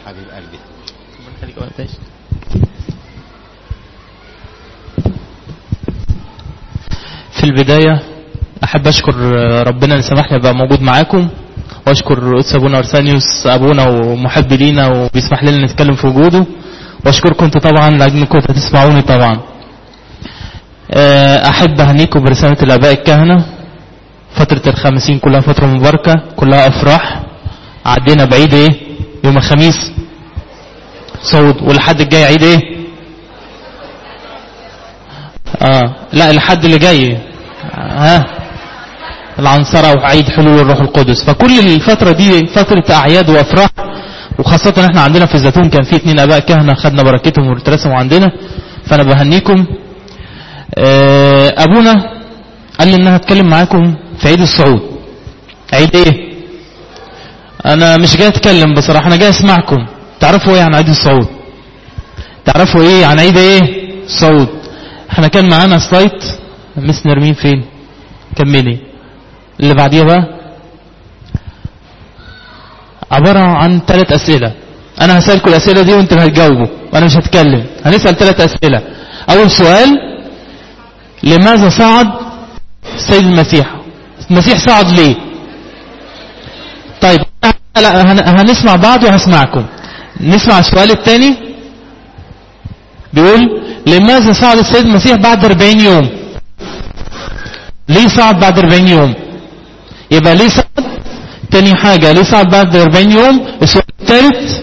حبيب قلبي خليك واقف ماشي. في البداية أحب أشكر ربنا اللي سمح لي أبقى موجود معاكم وأشكر قدس أبونا أرسانيوس أبونا ومحب لينا وبيسمح لنا نتكلم في وجوده وأشكركم أنتوا طبعا لأنكم هتسمعوني طبعا آه، أحب أهنيكم برسالة الآباء الكهنة فترة الخمسين كلها فترة مباركة كلها أفراح عدينا بعيد إيه يوم الخميس صعود والحد الجاي عيد إيه آه لا الحد اللي جاي ها العنصرة وعيد حلول الروح القدس فكل الفترة دي فترة أعياد وأفراح وخاصة احنا عندنا في الزيتون كان في اتنين اباء كهنة خدنا بركتهم واترسموا عندنا فانا بهنيكم اه ابونا قال لي ان انا هتكلم معاكم في عيد الصعود عيد ايه انا مش جاي اتكلم بصراحة انا جاي اسمعكم تعرفوا ايه عن عيد الصعود تعرفوا ايه عن عيد ايه الصعود احنا كان معانا سلايد مس نرمين فين كملي اللي بعديها بقى عبارة عن ثلاث أسئلة أنا هسألكم الأسئلة دي وأنتم هتجاوبوا وأنا مش هتكلم هنسأل ثلاث أسئلة أول سؤال لماذا صعد السيد المسيح المسيح صعد ليه طيب لا هن- هنسمع بعض وهسمعكم نسمع السؤال الثاني بيقول لماذا صعد السيد المسيح بعد 40 يوم ليه صعد بعد 40 يوم يبقى ليه صعد تاني حاجة ليه صعد بعد 40 يوم السؤال الثالث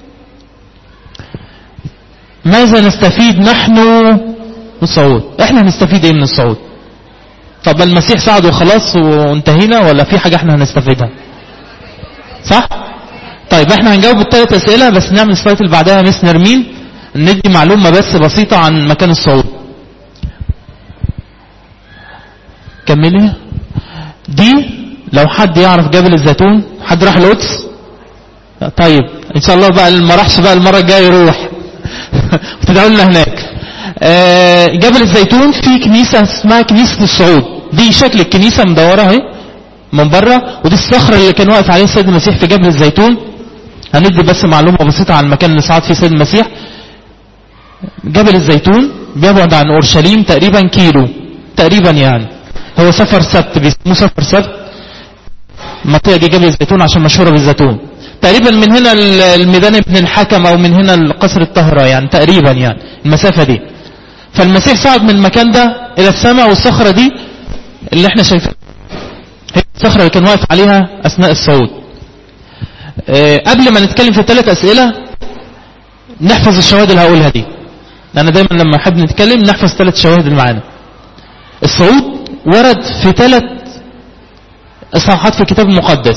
ماذا نستفيد نحن من الصعود احنا هنستفيد ايه من الصعود طب المسيح صعد وخلاص وانتهينا ولا في حاجة احنا هنستفيدها صح طيب احنا هنجاوب الثلاث اسئلة بس نعمل السلايد اللي بعدها مس نرمين ندي معلومة بس بسيطة عن مكان الصعود كملي دي لو حد يعرف جبل الزيتون حد راح القدس طيب ان شاء الله بقى اللي ما راحش بقى المره الجايه يروح وتدعوا لنا هناك آه، جبل الزيتون في كنيسه اسمها كنيسه الصعود دي شكل الكنيسه مدوره اهي من بره ودي الصخره اللي كان واقف عليها السيد المسيح في جبل الزيتون هندي بس معلومه بسيطه عن المكان اللي صعد فيه السيد المسيح جبل الزيتون بيبعد عن اورشليم تقريبا كيلو تقريبا يعني هو سفر سبت بيسموه سفر سبت المنطقه دي جبل الزيتون عشان مشهوره بالزيتون تقريبا من هنا ال- الميدان ابن الحكم او من هنا القصر الطاهره يعني تقريبا يعني المسافه دي فالمسيح صعد من المكان ده الى السماء والصخره دي اللي احنا شايفينها هي الصخره اللي كان واقف عليها اثناء الصعود آه، قبل ما نتكلم في الثلاث اسئله نحفظ الشواهد اللي هقولها دي انا دايما لما احب نتكلم نحفظ ثلاث شواهد اللي معانا الصعود ورد في ثلاث اصحاحات في الكتاب المقدس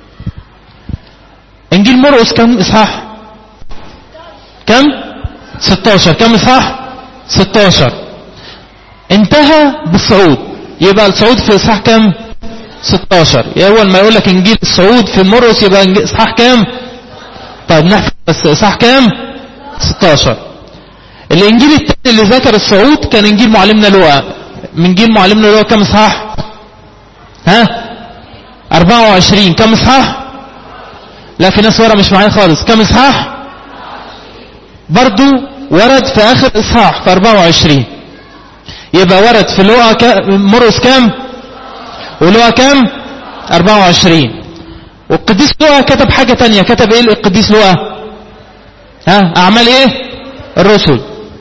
انجيل مرقس كم اصحاح كم 16 كم اصحاح 16 انتهى بالصعود يبقى الصعود في اصحاح كم 16 يا اول ما يقول لك انجيل الصعود في مرقس يبقى إنجيل- اصحاح كام طيب نحفظ بس اصحاح كام 16 الانجيل الثاني اللي ذكر الصعود كان انجيل معلمنا لوقا من انجيل معلمنا لوقا كم اصحاح ها 24 كم اصحاح لا في ناس ورا مش معايا خالص كم اصحاح برضو ورد في اخر اصحاح في 24 يبقى ورد في لوقا ك- مرقس كام ولوقا كام 24 والقديس لوقا كتب حاجة تانية كتب ايه القديس لوقا ها اعمال ايه الرسل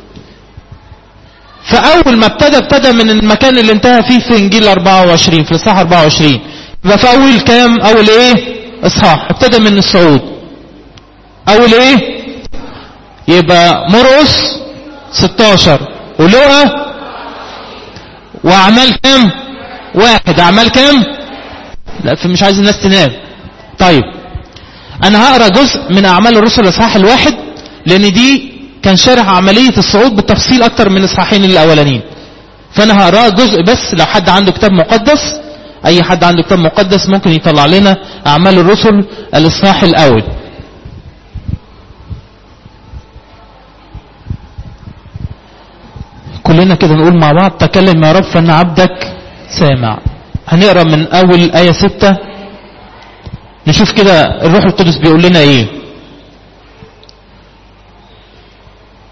فاول ما ابتدى ابتدى من المكان اللي انتهى فيه في انجيل 24 في الاصحاح 24 يبقى في اول كام اول ايه اصحاح ابتدى من الصعود اول ايه يبقى مرقس 16 ولوقا واعمال كام واحد اعمال كام لا في مش عايز الناس تنام طيب انا هقرا جزء من اعمال الرسل الاصحاح الواحد لان دي كان شارح عمليه الصعود بالتفصيل اكتر من الاصحاحين الاولانيين فانا هقرا جزء بس لو حد عنده كتاب مقدس اي حد عنده كتاب مقدس ممكن يطلع لنا اعمال الرسل الاصحاح الاول كلنا كده نقول مع بعض تكلم يا رب فان عبدك سامع هنقرا من اول ايه ستة نشوف كده الروح القدس بيقول لنا ايه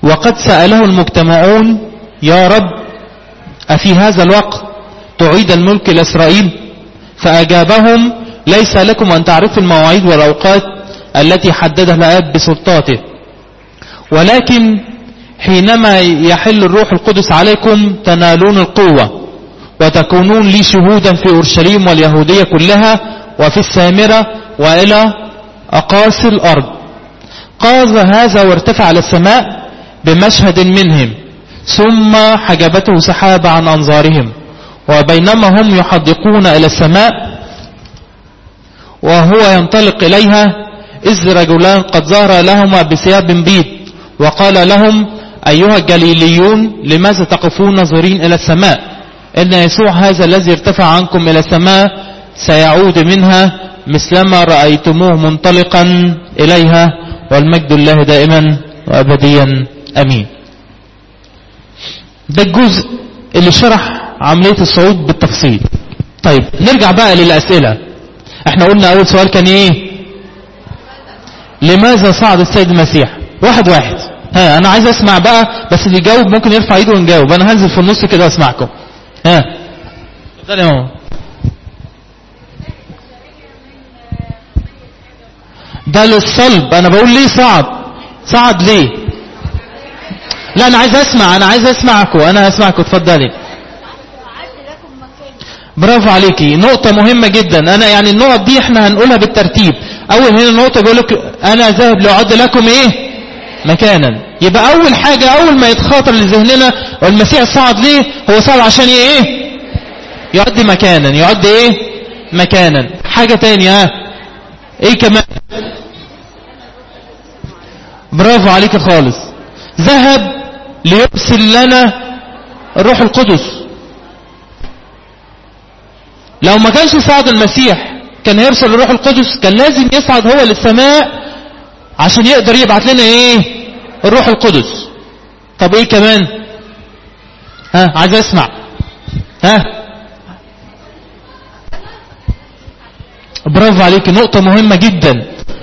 وقد سأله المجتمعون يا رب أفي هذا الوقت تعيد الملك لإسرائيل فأجابهم ليس لكم أن تعرفوا المواعيد والأوقات التي حددها الآب بسلطاته ولكن حينما يحل الروح القدس عليكم تنالون القوة وتكونون لي شهودا في أورشليم واليهودية كلها وفي السامرة وإلى أقاصي الأرض قاذ هذا وارتفع على السماء بمشهد منهم ثم حجبته سحاب عن أنظارهم وبينما هم يحدقون إلى السماء وهو ينطلق إليها إذ رجلان قد ظهر لهما بثياب بيض وقال لهم أيها الجليليون لماذا تقفون ناظرين إلى السماء إن يسوع هذا الذي ارتفع عنكم إلى السماء سيعود منها مثلما رأيتموه منطلقا إليها والمجد الله دائما وأبديا أمين ده الجزء اللي شرح عملية الصعود بالتفصيل طيب نرجع بقى للأسئلة احنا قلنا أول سؤال كان ايه لماذا صعد السيد المسيح واحد واحد ها انا عايز اسمع بقى بس اللي يجاوب ممكن يرفع ايده ونجاوب انا هنزل في النص كده واسمعكم ها اتفضل يا ماما ده للصلب انا بقول ليه صعد صعد ليه لا انا عايز اسمع انا عايز اسمعكم انا هسمعكم اتفضلي برافو عليكي نقطة مهمة جدا انا يعني النقط دي احنا هنقولها بالترتيب اول هنا نقطة بيقول لك انا ذاهب لأعد لكم ايه مكانا يبقى اول حاجة اول ما يتخاطر لذهننا والمسيح صعد ليه هو صعد عشان ايه يعد مكانا يعد ايه مكانا حاجة تانية ها ايه كمان برافو عليك خالص ذهب ليرسل لنا الروح القدس لو ما كانش صعد المسيح كان يرسل الروح القدس كان لازم يصعد هو للسماء عشان يقدر يبعت لنا ايه الروح القدس طب ايه كمان ها عايز اسمع ها برافو عليك نقطة مهمة جدا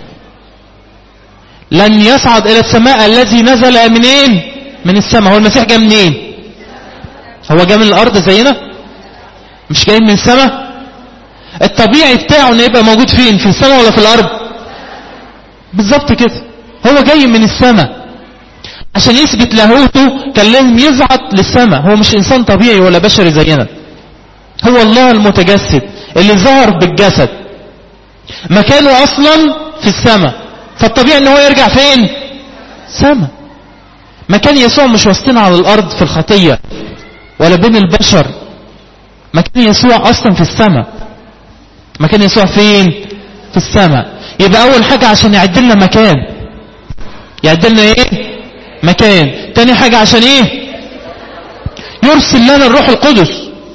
لن يصعد الى السماء الذي نزل منين من السماء هو المسيح جاء منين هو جاء من الارض زينا مش جاي من السماء الطبيعي بتاعه انه يبقى موجود فين في السماء ولا في الارض بالظبط كده هو جاي من السماء عشان يثبت لاهوته كان لازم يصعد للسماء هو مش انسان طبيعي ولا بشري زينا هو الله المتجسد اللي ظهر بالجسد مكانه اصلا في السماء فالطبيعي ان هو يرجع فين سماء مكان يسوع مش وسطنا على الارض في الخطية ولا بين البشر مكان يسوع اصلا في السماء مكان يسوع فين في السماء يبقى اول حاجة عشان يعد لنا مكان يعد لنا ايه مكان تاني حاجة عشان ايه يرسل لنا الروح القدس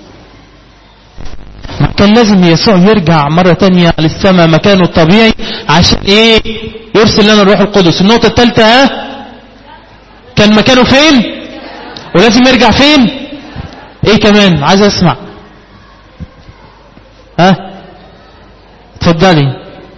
كان لازم يسوع يرجع مرة تانية للسماء مكانه الطبيعي عشان ايه يرسل لنا الروح القدس النقطة الثالثة ها كان مكانه فين ولازم يرجع فين ايه كمان عايز اسمع ها اتفضلي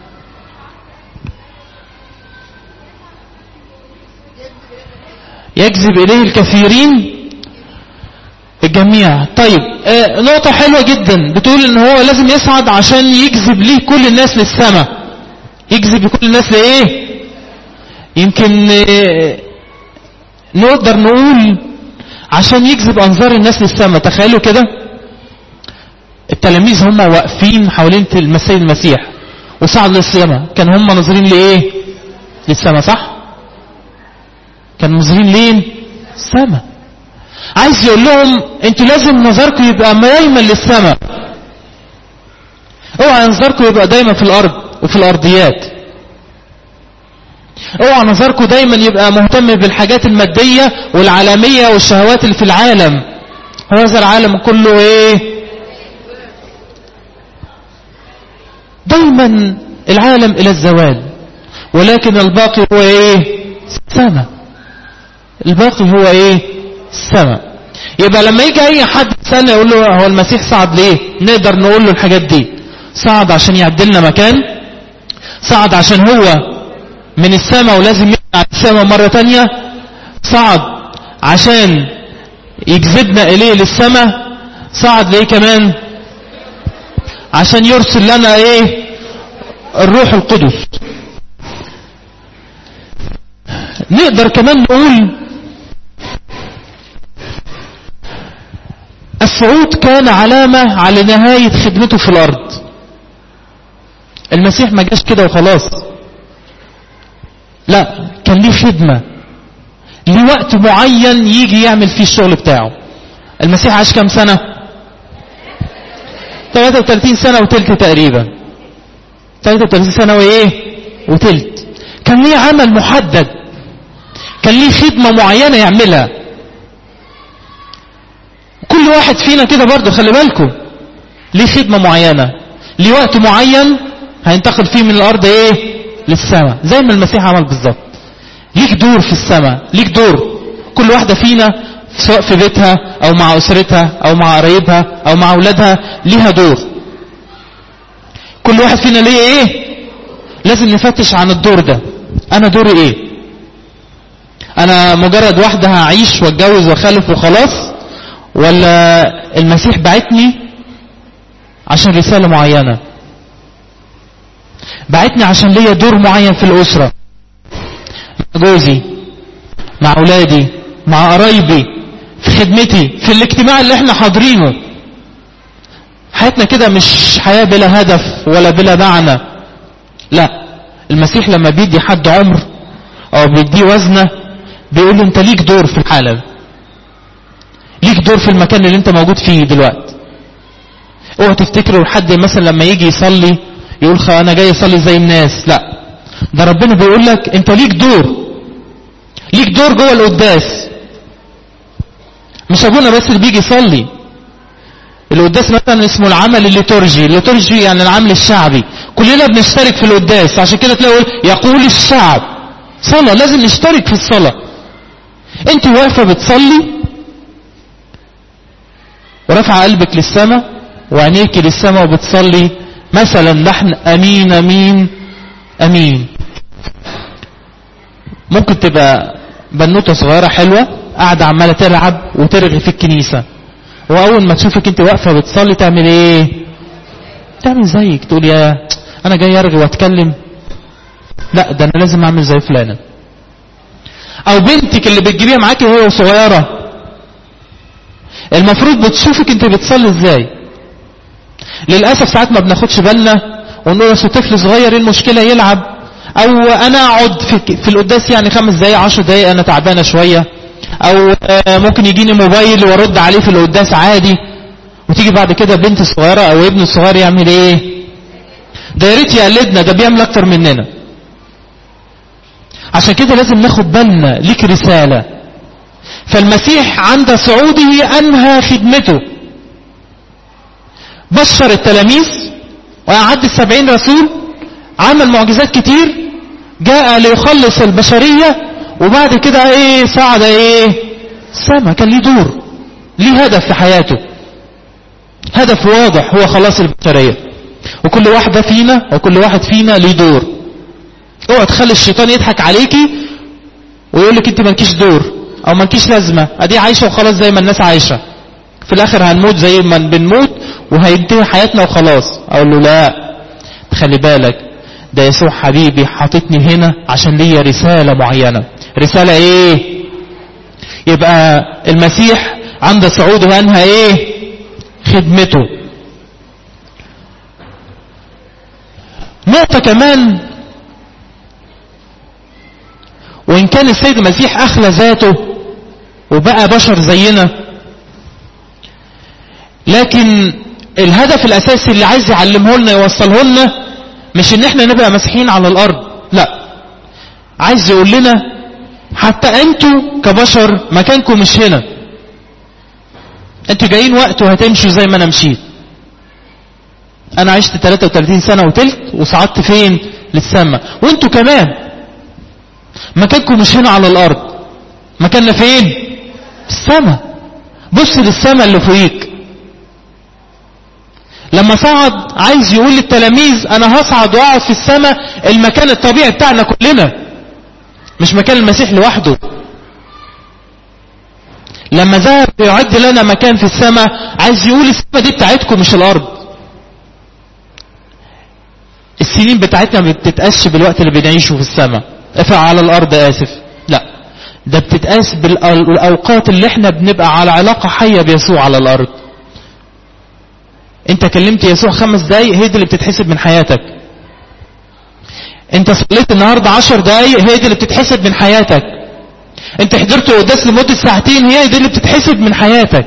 يجذب إليه الكثيرين الجميع طيب آه نقطة حلوة جدا بتقول ان هو لازم يصعد عشان يجذب ليه كل الناس للسماء يجذب كل الناس لايه يمكن آه نقدر نقول عشان يجذب انظار الناس للسماء تخيلوا كده التلاميذ هم واقفين حوالين المسيح المسيح وصعد للسماء كان هم ناظرين لايه للسماء صح كانوا ناظرين لين السماء عايز يقول لهم انتوا لازم نظركم يبقى دايما للسماء اوعى نظركم يبقى دايما في الارض وفي الارضيات اوعى نظركم دايما يبقى مهتم بالحاجات المادية والعالمية والشهوات اللي في العالم هذا العالم كله ايه دايما العالم الى الزوال ولكن الباقي هو ايه السماء الباقي هو ايه السماء يبقى لما يجي اي حد يسألنا يقول له هو المسيح صعد ليه نقدر نقول له الحاجات دي صعد عشان يعدلنا مكان صعد عشان هو من السماء ولازم يرجع السماء مرة تانية صعد عشان يجذبنا إليه للسماء صعد ليه كمان عشان يرسل لنا ايه الروح القدس نقدر كمان نقول الصعود كان علامة على نهاية خدمته في الأرض المسيح ما جاش كده وخلاص لا كان ليه خدمة ليه وقت معين يجي يعمل فيه الشغل بتاعه المسيح عاش كام سنة 33 سنة وتلت تقريبا 33 سنة وايه وتلت كان ليه عمل محدد كان ليه خدمة معينة يعملها كل واحد فينا كده برضه خلي بالكم ليه خدمة معينة ليه وقت معين هينتقل فيه من الأرض ايه للسماء زي ما المسيح عمل بالظبط ليك دور في السماء ليك دور كل واحدة فينا سواء في بيتها او مع اسرتها او مع قرايبها او مع اولادها ليها دور كل واحد فينا ليه ايه لازم نفتش عن الدور ده انا دوري ايه انا مجرد واحدة هعيش واتجوز واخلف وخلاص ولا المسيح بعتني عشان رسالة معينة بعتني عشان ليا دور معين في الأسرة مع جوزي مع أولادي مع قرايبي في خدمتي في الاجتماع اللي احنا حاضرينه حياتنا كده مش حياة بلا هدف ولا بلا معنى لا المسيح لما بيدي حد عمر او بيديه وزنه بيقول له انت ليك دور في الحالة ليك دور في المكان اللي انت موجود فيه دلوقتي اوعى تفتكروا حد مثلا لما يجي يصلي يقول خ انا جاي اصلي زي الناس لا ده ربنا بيقول لك انت ليك دور ليك دور جوه القداس مش ابونا بس اللي بيجي يصلي القداس مثلا اسمه العمل الليتورجي الليتورجي يعني العمل الشعبي كلنا بنشترك في القداس عشان كده تلاقوا يقول الشعب صلاة لازم نشترك في الصلاة انت واقفة بتصلي ورفع قلبك للسماء وعينيك للسماء وبتصلي مثلا نحن امين امين امين ممكن تبقى بنوتة صغيرة حلوة قاعدة عمالة تلعب وترغي في الكنيسة واول ما تشوفك انت واقفة بتصلي تعمل ايه تعمل زيك تقول يا انا جاي ارغي واتكلم لا ده انا لازم اعمل زي فلانة او بنتك اللي بتجيبيها معاكي وهي صغيرة المفروض بتشوفك انت بتصلي ازاي للأسف ساعات ما بناخدش بالنا ونقول اصل طفل صغير ايه المشكلة يلعب او انا اقعد في, في القداس يعني خمس دقايق عشر دقايق انا تعبانة شوية او ممكن يجيني موبايل وارد عليه في القداس عادي وتيجي بعد كده بنت صغيرة او ابن صغير يعمل ايه ده يا ريت يقلدنا ده بيعمل اكتر مننا عشان كده لازم ناخد بالنا ليك رسالة فالمسيح عند صعوده انهى خدمته بشر التلاميذ وأعد السبعين رسول عمل معجزات كتير جاء ليخلص البشرية وبعد كده ايه صعد ايه سما كان ليه دور ليه هدف في حياته هدف واضح هو خلاص البشرية وكل واحدة فينا وكل واحد فينا ليه دور اوعى تخلي الشيطان يضحك عليكي ويقول لك انت مالكيش دور او مالكيش لازمة ادي عايشة وخلاص زي ما الناس عايشة في الاخر هنموت زي ما بنموت وهينتهي حياتنا وخلاص اقول له لا خلي بالك ده يسوع حبيبي حاططني هنا عشان ليا رسالة معينة رسالة ايه يبقى المسيح عند صعوده انهى ايه خدمته نقطة كمان وإن كان السيد المسيح أخلى ذاته وبقى بشر زينا لكن الهدف الأساسي اللي عايز يعلمه لنا يوصله لنا مش إن احنا نبقى مسيحيين على الأرض لا عايز يقول لنا حتى أنتوا كبشر مكانكم مش هنا أنتوا جايين وقت وهتمشوا زي ما أنا مشيت أنا عشت 33 سنة وتلت وصعدت فين للسماء وأنتوا كمان مكانكم مش هنا على الأرض مكاننا فين في السماء بص للسماء اللي فوقيك لما صعد عايز يقول للتلاميذ انا هصعد واقعد في السماء المكان الطبيعي بتاعنا كلنا مش مكان المسيح لوحده لما ذهب يعد لنا مكان في السماء عايز يقول السماء دي بتاعتكم مش الارض السنين بتاعتنا ما بتتقاس بالوقت اللي بنعيشه في السماء على الارض اسف لا ده بتتقاس بالاوقات اللي احنا بنبقى على علاقة حية بيسوع على الارض انت كلمت يسوع خمس دقايق هي دي اللي بتتحسب من حياتك انت صليت النهاردة عشر دقايق هي دي اللي بتتحسب من حياتك انت حضرت قداس لمدة ساعتين هي دي اللي بتتحسب من حياتك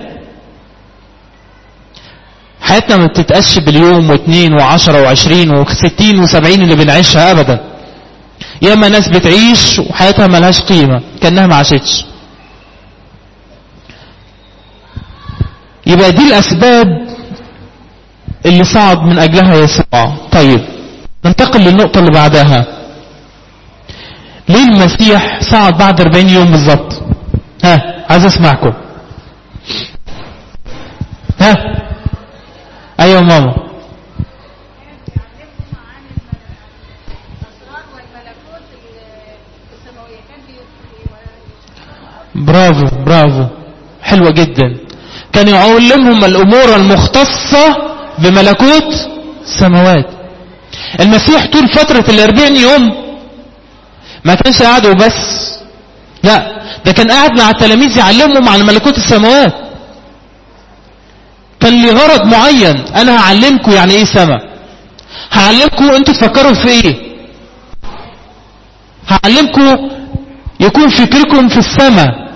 حياتنا ما بتتقاس باليوم واثنين وعشرة وعشرين وستين وسبعين اللي بنعيشها ابدا ياما ناس بتعيش وحياتها ملهاش قيمة كأنها ما عاشتش يبقى دي الأسباب اللي صعد من أجلها يسوع طيب ننتقل للنقطة اللي بعدها ليه المسيح صعد بعد 40 يوم بالظبط ها عايز اسمعكم ها ايوه ماما برافو برافو حلوة جدا كان يعلمهم الأمور المختصة بملكوت السماوات المسيح طول فترة الأربعين يوم ما كانش قاعد وبس لا ده كان قاعد مع التلاميذ يعلمهم عن ملكوت السماوات كان لي غرض معين انا هعلمكم يعني ايه سما هعلمكم انتوا تفكروا في ايه هعلمكم يكون فكركم في السماء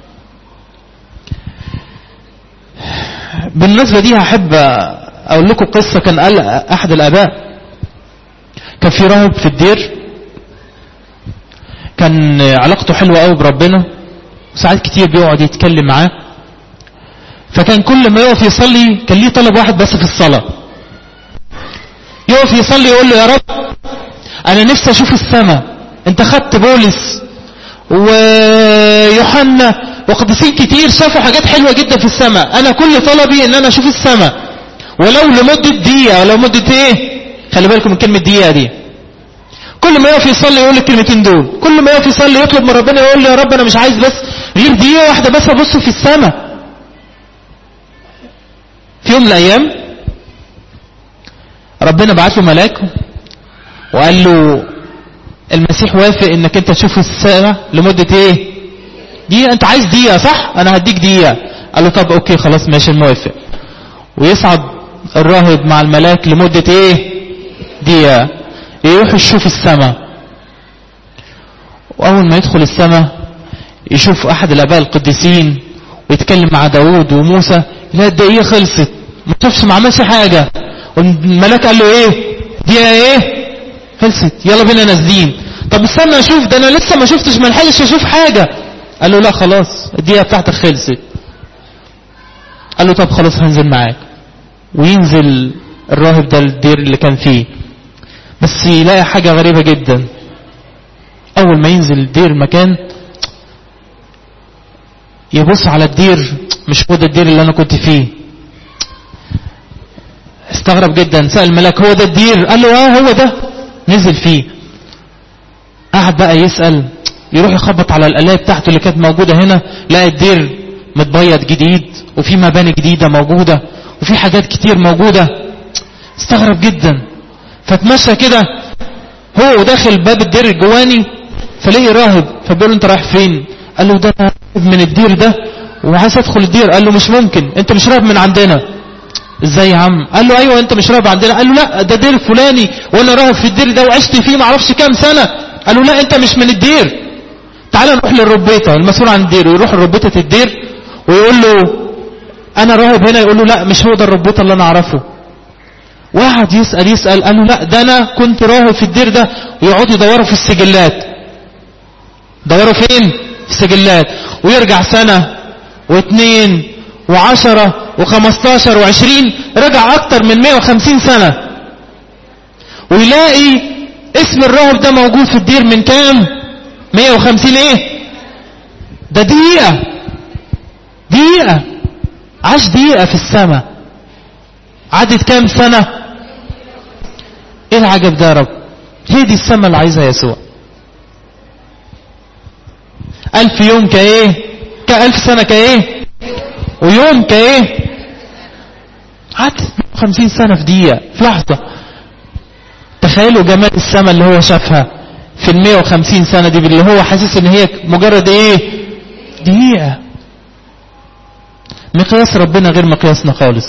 بالنسبة دي هحب اقول لكم قصة كان قال احد الاباء كان في راهب في الدير كان علاقته حلوة قوي بربنا وساعات كتير بيقعد يتكلم معاه فكان كل ما يقف يصلي كان ليه طلب واحد بس في الصلاة يقف يصلي يقول له يا رب انا نفسي اشوف السماء انت خدت بولس ويوحنا وقديسين كتير شافوا حاجات حلوة جدا في السماء انا كل طلبي ان انا اشوف السماء ولو لمدة دقيقة ولو مدة ايه خلي بالكم من كلمة دقيقة دي كل ما يقف يصلي يقول الكلمتين دول كل ما يقف يصلي يطلب من ربنا يقول له يا رب انا مش عايز بس غير دقيقة واحدة بس ابص في السماء في يوم من الايام ربنا بعت له ملاك وقال له المسيح وافق انك انت تشوف السماء لمدة ايه دقيقة انت عايز دقيقة صح انا هديك دقيقة قال له طب اوكي خلاص ماشي موافق ويصعد الراهب مع الملاك لمدة ايه دقيقة يروح يشوف السماء واول ما يدخل السماء يشوف احد الاباء القديسين ويتكلم مع داود وموسى لا الدقيقة خلصت ما شافش ما عملش حاجة والملاك قال له ايه دقيقة ايه خلصت يلا بينا نازلين طب استنى اشوف ده انا لسه ما شفتش ما لحقتش اشوف حاجة قال له لا خلاص الدقيقة بتاعتك خلصت قال له طب خلاص هنزل معاك وينزل الراهب ده الدير اللي كان فيه بس يلاقي حاجة غريبة جدا اول ما ينزل الدير المكان يبص على الدير مش هو ده الدير اللي انا كنت فيه استغرب جدا سأل الملاك هو ده الدير قال له اه هو ده نزل فيه قعد بقى يسأل يروح يخبط على الآلية بتاعته اللي كانت موجودة هنا لقى الدير متبيض جديد وفي مباني جديدة موجودة وفي حاجات كتير موجودة استغرب جدا فتمشى كده هو داخل باب الدير الجواني فلاقي راهب فبيقول له انت رايح فين قال له ده من الدير ده وعايز ادخل الدير قال له مش ممكن انت مش راهب من عندنا ازاي يا عم قال له ايوه انت مش راهب عندنا قال له لا ده دير فلاني وانا راهب في الدير ده وعشت فيه معرفش كام سنة قال له لا انت مش من الدير تعال نروح للربيطة المسؤول عن الدير ويروح لربيطة الدير ويقول له انا راهب هنا يقول له لا مش هو ده الربيطة اللي انا اعرفه واحد يسأل يسأل قال له لا ده انا كنت راهب في الدير ده ويقعدوا يدوروا في السجلات دوروا فين في السجلات ويرجع سنة واثنين وعشرة وخمستاشر وعشرين رجع اكتر من مئة وخمسين سنة ويلاقي اسم الراهب ده موجود في الدير من كام مئة وخمسين ايه ده دقيقة دقيقة عاش دقيقة في السماء عدت كام سنة ايه العجب ده يا رب هي دي السماء اللي عايزها يسوع ألف يوم كايه كألف سنة كايه ويوم كايه عدت 50 سنة في دقيقة في لحظة تخيلوا جمال السماء اللي هو شافها في ال 150 سنة دي اللي هو حاسس ان هي مجرد ايه دقيقة مقياس ربنا غير مقياسنا خالص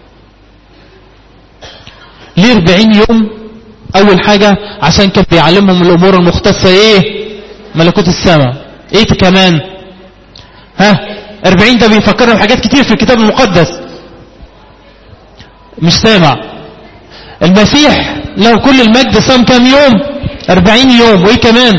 ليه 40 يوم اول حاجة عشان كان بيعلمهم الامور المختصة ايه ملكوت السماء ايه كمان ها 40 ده بيفكرنا بحاجات كتير في الكتاب المقدس مش سامع المسيح له كل المجد صام كام يوم 40 يوم وايه كمان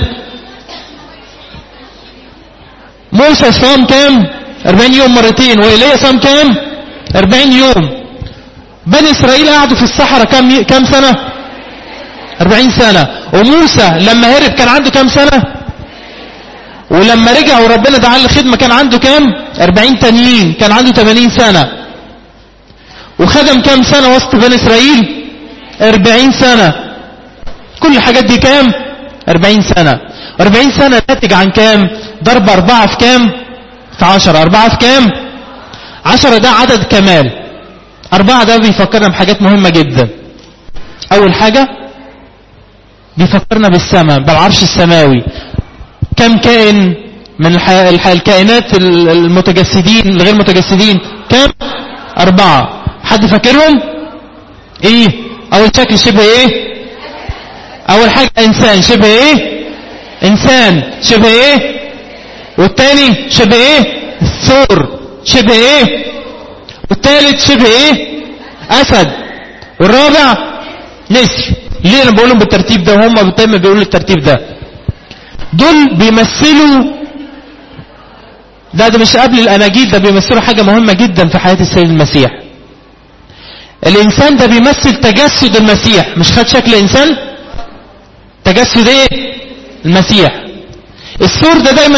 موسى صام كام 40 يوم مرتين وإيليا صام كام 40 يوم بني إسرائيل قعدوا في الصحراء كام كام سنة 40 سنة وموسى لما هرب كان عنده كام سنة ولما رجع وربنا دعا للخدمة كان عنده كام 40 تانيين كان عنده 80 سنة وخدم كام سنة وسط بني إسرائيل 40 سنة كل الحاجات دي كام 40 سنة 40 سنة ناتج عن كام ضرب أربعة في كام في عشرة أربعة في كام عشرة ده عدد كمال أربعة ده بيفكرنا بحاجات مهمة جدا أول حاجة بيفكرنا بالسماء بالعرش السماوي كم كائن من الح... الح... الكائنات المتجسدين الغير متجسدين كم أربعة حد فاكرهم ايه اول شكل شبه ايه اول حاجة انسان شبه ايه انسان شبه ايه والتاني شبه ايه ثور شبه ايه والتالت شبه ايه اسد والرابع نسر ليه انا بقولهم بالترتيب ده وهم دايما بيقولوا الترتيب ده دول بيمثلوا ده ده مش قبل الاناجيل ده بيمثلوا حاجة مهمة جدا في حياة السيد المسيح الانسان ده بيمثل تجسد المسيح مش خد شكل انسان تجسد ايه المسيح السور ده دايما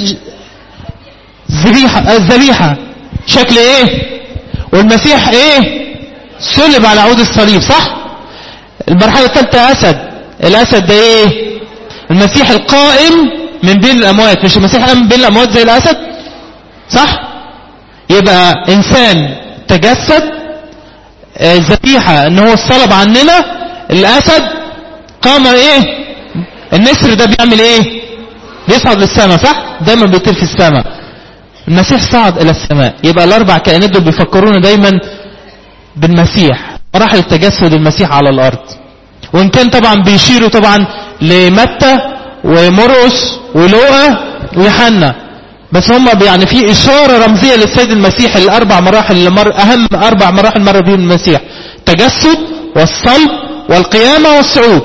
ذبيحة الذبيحة شكل ايه والمسيح ايه صلب على عود الصليب صح المرحلة الثالثة اسد الاسد ده ايه المسيح القائم من بين الاموات مش المسيح قام من بين الاموات زي الاسد صح يبقى انسان تجسد ذبيحة ان هو الصلب عننا الاسد قام ايه النسر ده بيعمل ايه بيصعد للسماء صح دايما بيطير في السماء المسيح صعد الى السماء يبقى الاربع كائنات دول بيفكرونا دايما بالمسيح مراحل التجسد المسيح على الارض وان كان طبعا بيشيروا طبعا لمتى ومرقس ولوقا ويوحنا بس هم يعني في اشاره رمزيه للسيد المسيح الاربع مراحل اللي مر اهم اربع مراحل مر بهم المسيح التجسد والصلب والقيامه والصعود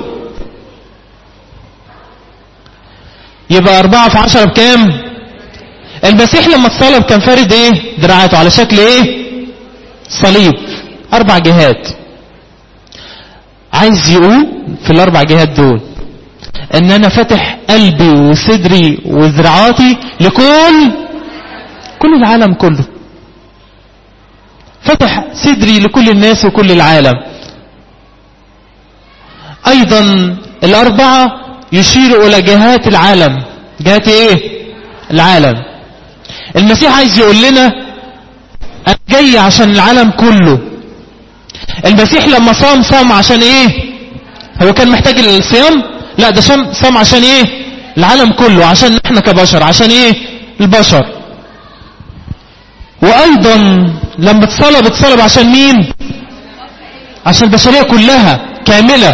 يبقى أربعة في عشرة بكام المسيح لما اتصلب كان فارد ايه دراعاته على شكل ايه صليب اربع جهات عايز يقول في الاربع جهات دول ان انا فاتح قلبي وصدري وذراعاتي لكل كل العالم كله فتح صدري لكل الناس وكل العالم ايضا الاربعه يشير الى جهات العالم جهات ايه العالم المسيح عايز يقول لنا انا جاي عشان العالم كله المسيح لما صام صام عشان ايه هو كان محتاج الصيام لا ده صام صام عشان ايه العالم كله عشان احنا كبشر عشان ايه البشر وايضا لما اتصلب اتصلب عشان مين عشان البشرية كلها كاملة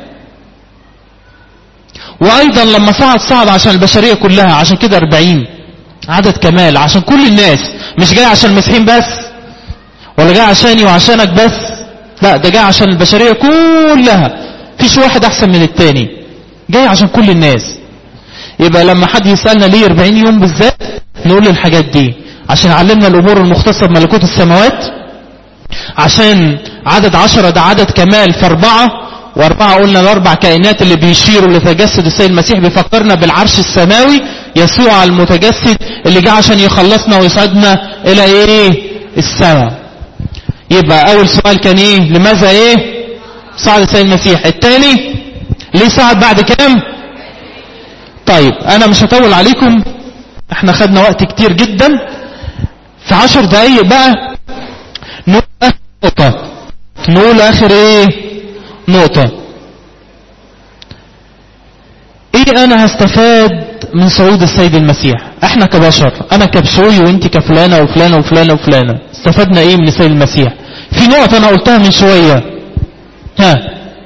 وايضا لما صعد صعد عشان البشرية كلها عشان كده 40 عدد كمال عشان كل الناس مش جاي عشان المسيحيين بس ولا جاي عشاني وعشانك بس لا ده جاي عشان البشرية كلها فيش واحد احسن من التاني جاي عشان كل الناس يبقى لما حد يسألنا ليه 40 يوم بالذات نقول له الحاجات دي عشان علمنا الامور المختصة بملكوت السماوات عشان عدد عشرة ده عدد كمال في اربعة واربعة قلنا الاربع كائنات اللي بيشيروا لتجسد السيد المسيح بيفكرنا بالعرش السماوي يسوع المتجسد اللي جه عشان يخلصنا ويسعدنا الى ايه السماء يبقى اول سؤال كان ايه لماذا ايه صعد السيد المسيح الثاني ليه صعد بعد كام طيب انا مش هطول عليكم احنا خدنا وقت كتير جدا في عشر دقايق بقى نقول اخر نقطة نقول اخر ايه نقطة ايه انا هستفاد من صعود السيد المسيح احنا كبشر انا كبشوي وانت كفلانة وفلانة وفلانة وفلانة استفدنا ايه من السيد المسيح في نقطة انا قلتها من شوية ها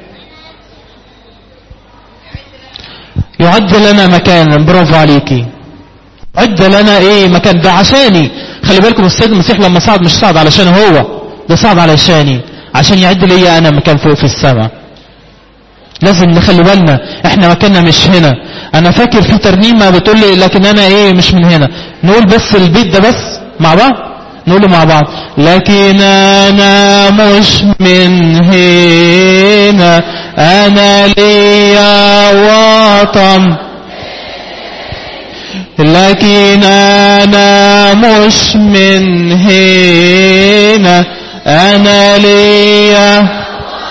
يعد لنا مكان برافو عليكي عد لنا ايه مكان ده عشاني خلي بالكم السيد المسيح لما صعد مش صعد علشان هو ده صعد علشاني عشان يعد لي انا مكان فوق في السماء لازم نخلي بالنا احنا مكاننا مش هنا انا فاكر في ترنيمه بتقول لي لكن انا ايه مش من هنا نقول بس البيت ده بس مع بعض نقول مع بعض لكن انا مش من هنا انا ليا وطن لكن انا مش من هنا انا ليا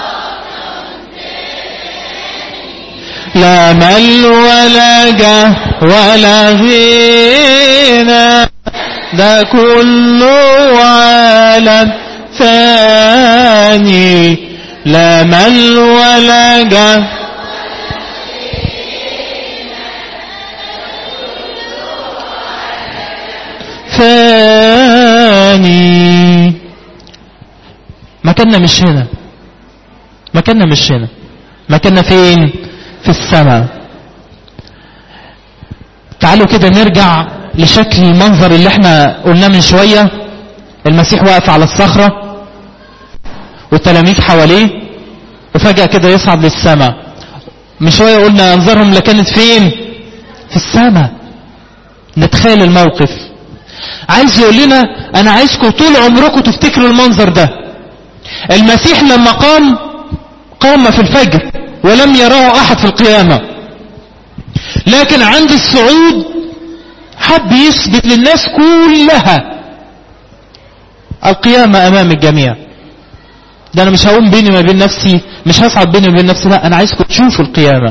لا مل ولا جه ولا غنى ده كله عالم ثاني لا مل ولا جه ثاني مكاننا مش هنا مكاننا مش هنا مكاننا فين في السماء تعالوا كده نرجع لشكل المنظر اللي احنا قلناه من شوية المسيح واقف على الصخرة والتلاميذ حواليه وفجأة كده يصعد للسماء من شوية قلنا انظارهم لكانت فين في السماء نتخيل الموقف عايز يقول لنا انا عايزكم طول عمركم تفتكروا المنظر ده المسيح لما قام قام في الفجر ولم يراه احد في القيامة لكن عند الصعود حب يثبت للناس كلها القيامة امام الجميع ده انا مش هقوم بيني ما بين نفسي مش هصعد بيني وبين نفسي لا انا عايزكم تشوفوا القيامة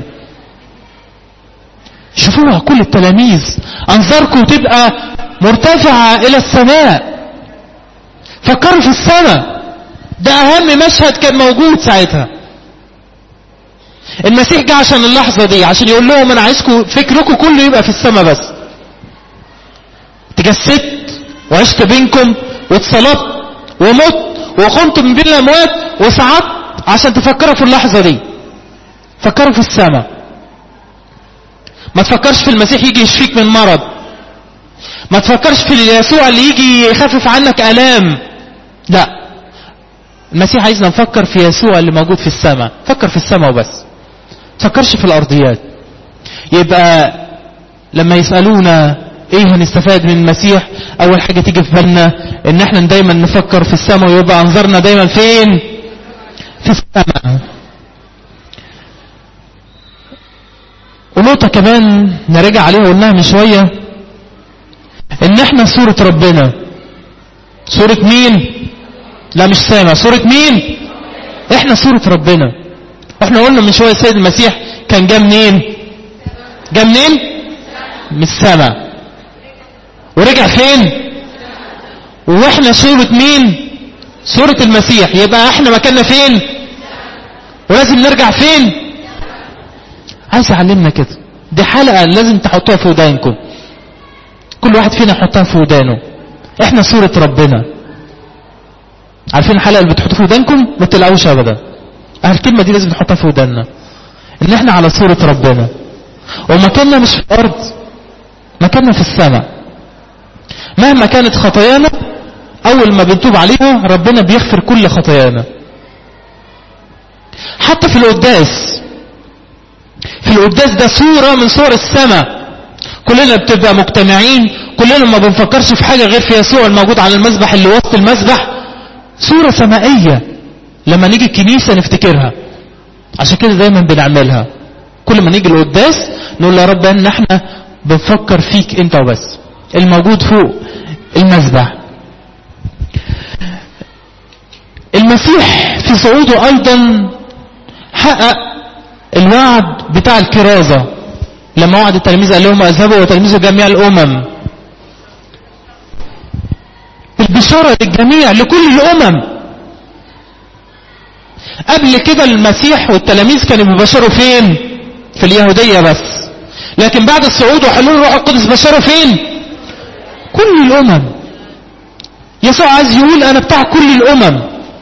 شوفوها كل التلاميذ انظاركم تبقى مرتفعة الى السماء فكروا في السماء ده اهم مشهد كان موجود ساعتها المسيح جه عشان اللحظة دي عشان يقول لهم انا عايزكم فكركم كله يبقى في السماء بس تجسدت وعشت بينكم واتصلبت ومت وقمت من بين الاموات وصعدت عشان تفكروا في اللحظة دي فكروا في السماء ما تفكرش في المسيح يجي يشفيك من مرض ما تفكرش في يسوع اللي يجي يخفف عنك الام لا المسيح عايزنا نفكر في يسوع اللي موجود في السماء فكر في السماء وبس تفكرش في الارضيات يبقى لما يسألونا ايه هنستفاد من المسيح اول حاجة تيجي في بالنا ان احنا دايما نفكر في السماء ويبقى انظرنا دايما فين في السماء ونقطة كمان نرجع عليها قلناها من شوية ان احنا صورة ربنا صورة مين لا مش سامع صورة مين احنا صورة ربنا احنا قلنا من شوية السيد المسيح كان جا منين جا منين من السماء ورجع فين واحنا صورة مين صورة المسيح يبقى احنا مكاننا فين ولازم نرجع فين عايز اعلمنا كده دي حلقة لازم تحطوها في ودانكم كل واحد فينا يحطها في ودانه احنا صورة ربنا عارفين الحلقة اللي بتحطوها في ودانكم ما تلاقوش ابدا الكلمة دي لازم نحطها في وداننا ان احنا على صورة ربنا ومكاننا مش في الارض مكاننا في السماء مهما كانت خطايانا اول ما بنتوب عليها ربنا بيغفر كل خطايانا حتى في القداس في القداس ده صورة من صور السماء كلنا بتبقى مجتمعين كلنا ما بنفكرش في حاجة غير في يسوع الموجود على المسبح اللي وسط المسبح صورة سمائية لما نيجي الكنيسة نفتكرها عشان كده دايما بنعملها كل ما نيجي القداس نقول يا رب ان احنا بنفكر فيك انت وبس الموجود فوق المسبح المسيح في صعوده ايضا حقق الوعد بتاع الكرازة لما وعد التلاميذ قال لهم اذهبوا وتلميذوا جميع الامم بشارة للجميع لكل الأمم قبل كده المسيح والتلاميذ كانوا بيبشروا فين في اليهودية بس لكن بعد الصعود وحلول الروح القدس بشروا فين كل الأمم يسوع عايز يقول أنا بتاع كل الأمم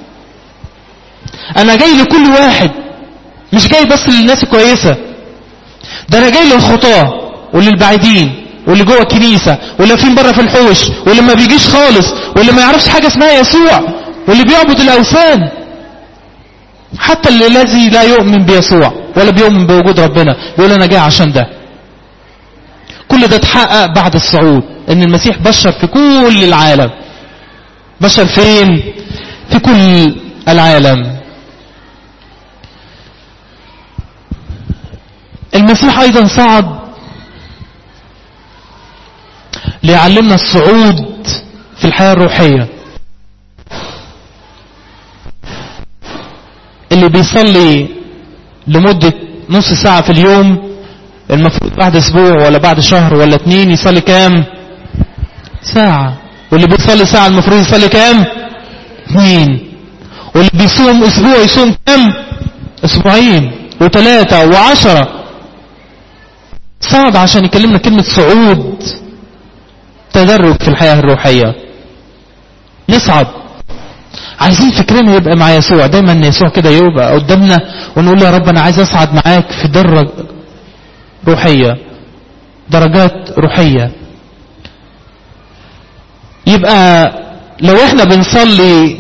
أنا جاي لكل واحد مش جاي بس للناس الكويسة ده أنا جاي للخطاة وللبعيدين واللي جوه الكنيسة واللي فين بره في الحوش واللي ما بيجيش خالص واللي ما يعرفش حاجة اسمها يسوع واللي بيعبد الأوثان حتى اللي الذي لا يؤمن بيسوع ولا بيؤمن بوجود ربنا بيقول أنا جاي عشان ده كل ده اتحقق بعد الصعود ان المسيح بشر في كل العالم بشر فين في كل العالم المسيح ايضا صعد ليعلمنا الصعود في الحياة الروحية اللي بيصلي لمدة نص ساعة في اليوم المفروض بعد اسبوع ولا بعد شهر ولا اتنين يصلي كام ساعة واللي بيصلي ساعة المفروض يصلي كام اثنين واللي بيصوم اسبوع يصوم كام اسبوعين وثلاثة وعشرة صعد عشان يكلمنا كلمة صعود تدرج في الحياة الروحية نصعد عايزين فكرنا يبقى مع يسوع دايما يسوع كده يبقى قدامنا ونقول يا رب انا عايز اصعد معاك في درج روحية درجات روحية يبقى لو احنا بنصلي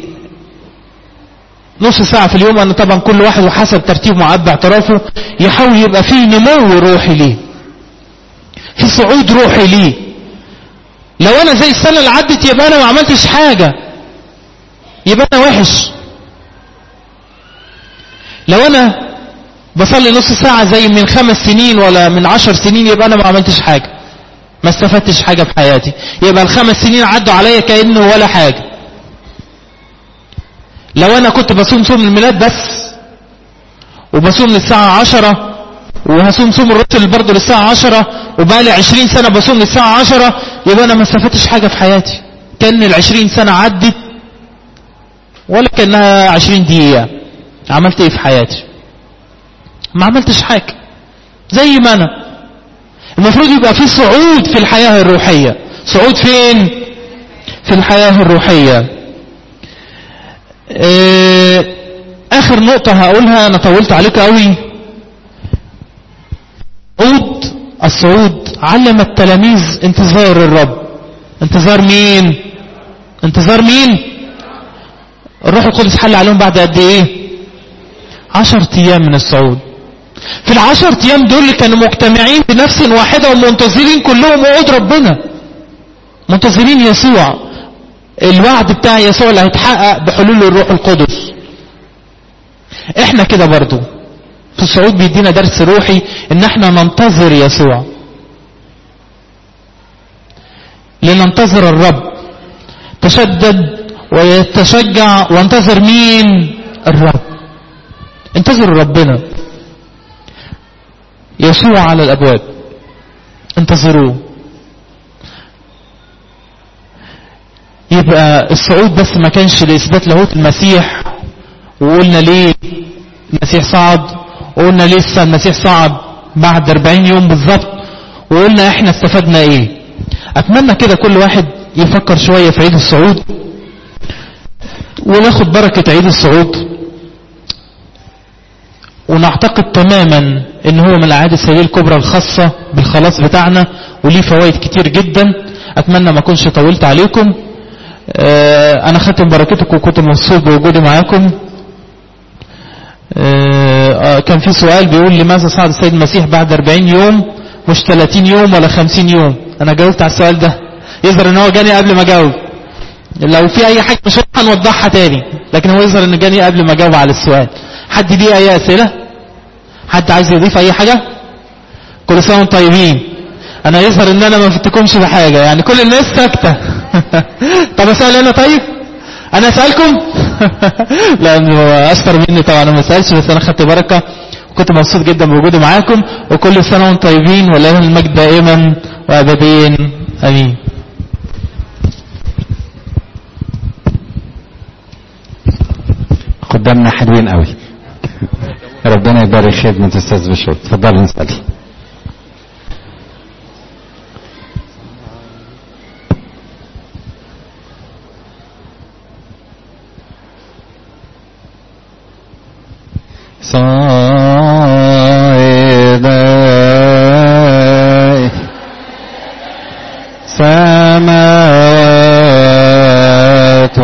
نص ساعة في اليوم انا طبعا كل واحد وحسب ترتيب معاد باعترافه يحاول يبقى فيه نمو روحي ليه في صعود روحي ليه لو انا زي السنة اللي عدت يبقى انا ما عملتش حاجة يبقى انا وحش لو انا بصلي نص ساعة زي من خمس سنين ولا من عشر سنين يبقى انا ما عملتش حاجة ما استفدتش حاجة في حياتي يبقى الخمس سنين عدوا عليا كأنه ولا حاجة لو انا كنت بصوم صوم الميلاد بس وبصوم للساعة عشرة وهصوم صوم الرسل برضه للساعة عشرة وبقى لي عشرين سنة بصوم للساعة عشرة يبقى انا ما استفدتش حاجة في حياتي كأن العشرين سنة عدت ولا كأنها عشرين دقيقة عملت ايه في حياتي ما عملتش حاجة زي ما انا المفروض يبقى في صعود في الحياة الروحية صعود فين في الحياة الروحية اه اخر نقطة هقولها انا طولت عليك قوي صعود الصعود علم التلاميذ انتظار الرب انتظار مين انتظار مين الروح القدس حل عليهم بعد قد ايه عشر ايام من الصعود في العشر ايام دول كانوا مجتمعين بنفس واحدة ومنتظرين كلهم وعود ربنا منتظرين يسوع الوعد بتاع يسوع اللي هيتحقق بحلول الروح القدس احنا كده برضو في الصعود بيدينا درس روحي ان احنا ننتظر يسوع لننتظر الرب تشدد ويتشجع وانتظر مين الرب انتظروا ربنا يسوع على الابواب انتظروه يبقى الصعود بس ما كانش لاثبات لاهوت المسيح وقلنا ليه المسيح صعد وقلنا لسه المسيح صعد بعد 40 يوم بالظبط وقلنا احنا استفدنا ايه اتمنى كده كل واحد يفكر شوية في عيد الصعود وناخد بركة عيد الصعود ونعتقد تماما ان هو من الاعياد السيدية الكبرى الخاصة بالخلاص بتاعنا وليه فوائد كتير جدا اتمنى ما اكونش طولت عليكم اه انا ختم بركتكم وكنت مبسوط بوجودي معاكم اه كان في سؤال بيقول لماذا صعد السيد المسيح بعد 40 يوم مش 30 يوم ولا 50 يوم انا جاوبت على السؤال ده يظهر ان هو جاني قبل ما اجاوب لو في اي حاجة مش هنوضحها تاني لكن هو يظهر انه جاني قبل ما اجاوب على السؤال حد ليه اي اسئلة حد عايز يضيف اي حاجة كل سنة وانتم طيبين انا يظهر ان انا ما فتكمش بحاجة يعني كل الناس ساكتة طب اسأل انا طيب انا اسألكم لا اشطر مني طبعا انا ما اسألش بس انا خدت بركة وكنت مبسوط جدا بوجودي معاكم وكل سنة وانتم طيبين ولله المجد دائما وابدين امين قدامنا حلوين قوي ربنا يبارك خدمة أستاذ بشوي اتفضل نسأل صائداي سماوات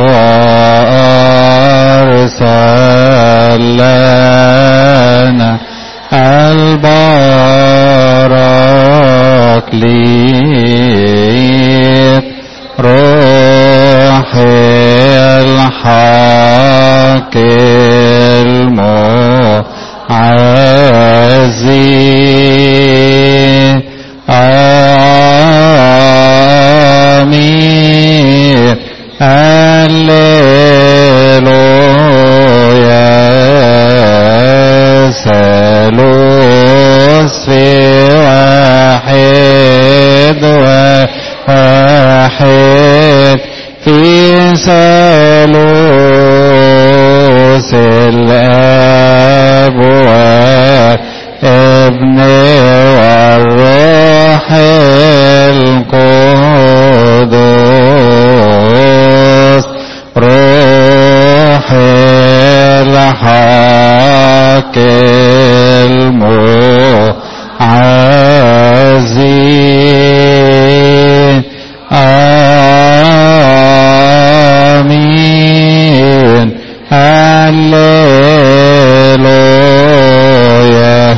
وأرسل لنا البارك لي روح الحق المعزي آمين هللويا ثالوث في واحد واحد في ثالوث الاب والابن والروح القدس روح الحق المعزي آمين هللويا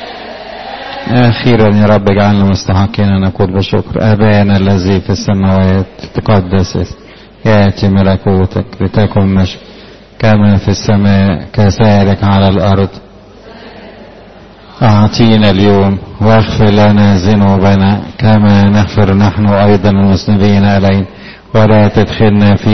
أخيرا يا رب اجعلنا مستحقين أن نقول بشكر أبانا الذي في السماوات تقدس اسمك يأتي ملكوتك لتكن مشيئتك كما في السماء كذلك على الأرض أعطينا اليوم واغفر لنا ذنوبنا كما نغفر نحن أيضا المذنبين علينا ولا تدخلنا في